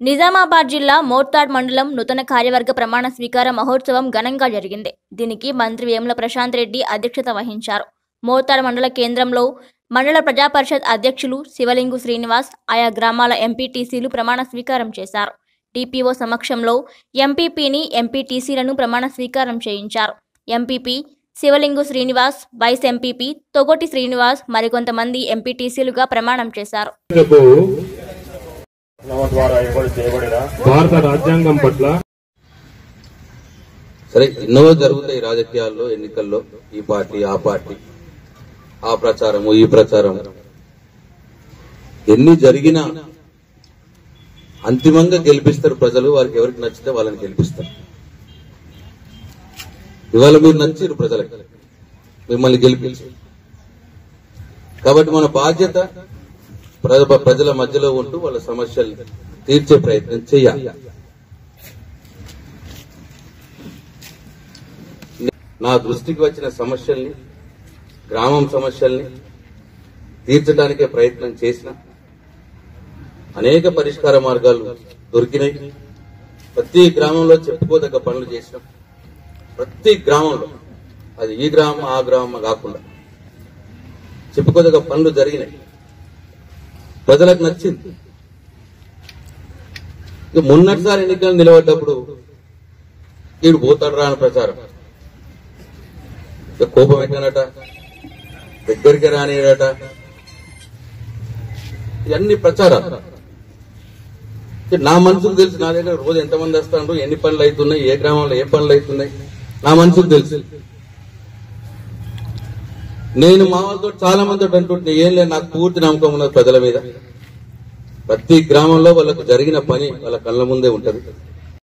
నిజామాబాద్ జిల్లా మోర్తాడ్ మండలం నూతన కార్యవర్గ ప్రమాణ స్వీకార మహోత్సవం ఘనంగా జరిగింది దీనికి మంత్రి వేముల ప్రశాంత్ రెడ్డి అధ్యక్షత వహించారు మోర్తాడ్ మండల కేంద్రంలో మండల ప్రజా పరిషత్ అధ్యక్షులు శివలింగు శ్రీనివాస్ ఆయా గ్రామాల ఎంపీటీసీలు ప్రమాణ స్వీకారం చేశారు టీపీఓ సమక్షంలో ఎంపీపీని ఎంపీటీసీలను ప్రమాణ స్వీకారం చేయించారు MPP Sivalingu Srinivas vice MPP Togoti Srinivas మరికొంతమంది ఎంపీటీసీలుగా ప్రమాణం చేశారు కు నవ ద్వారా ఏర్పాటు చేయబడిన భారత రాజ్యాంగం పట్ల సరే ఎన్నో జరుగుతాయి రాజకీయాల్లో ఎన్నికల్లో ఈ పార్టీ ఆ పార్టీ ఆ ప్రచారము ఈ ప్రచారం ఎన్ని జరిగినా అంతిమంగా గెలిపిస్తారు ప్రజలు వారికి ఎవరికి నచ్చితే వాళ్ళని గెలిపిస్తారు ఇవాళ మీరు నచ్చిరు ప్రజలకి మిమ్మల్ని గెలిపించారు కాబట్టి మన బాధ్యత ప్ర- ప్రజల మధ్యలో ఉంటూ వాళ్ళ సమస్యలు తీర్చే ప్రయత్నం చేయాలి నా దృష్టికి వచ్చిన సమస్యల్ని గ్రామం సమస్యల్ని తీర్చడానికే ప్రయత్నం చేసిన అనేక పరిష్కార మార్గాలు దొరికినాయి ప్రతి గ్రామంలో చెప్పుకోదగ్గ పనులు చేసినాం ప్రతి గ్రామంలో అది ఈ గ్రామం ఆ గ్రామం కాకుండా చెప్పుకోదగ్గ పనులు జరిగినాయి ప్రజలకు నచ్చింది ఇక మొన్నటిసారి ఎన్నికలు నిలబడ్డప్పుడు వీడు పోతాడు రా అని ప్రచారం ఇక కోపం ఎక్కనట దగ్గరికి రానియడట ఇవన్నీ ప్రచారాలు ఇక నా మనసుకు తెలుసు నా దగ్గర రోజు ఎంతమంది వస్తాడు ఎన్ని పనులు అవుతున్నాయి ఏ గ్రామంలో ఏ పనులు అవుతున్నాయి నా మనసుకు తెలుసు నేను మా వాళ్ళతో చాలా మంది అంటుంటే ఏం లేదు నాకు పూర్తి నమ్మకం ఉన్నది ప్రజల మీద ప్రతి గ్రామంలో వాళ్ళకు జరిగిన పని వాళ్ళ కళ్ళ ముందే ఉంటది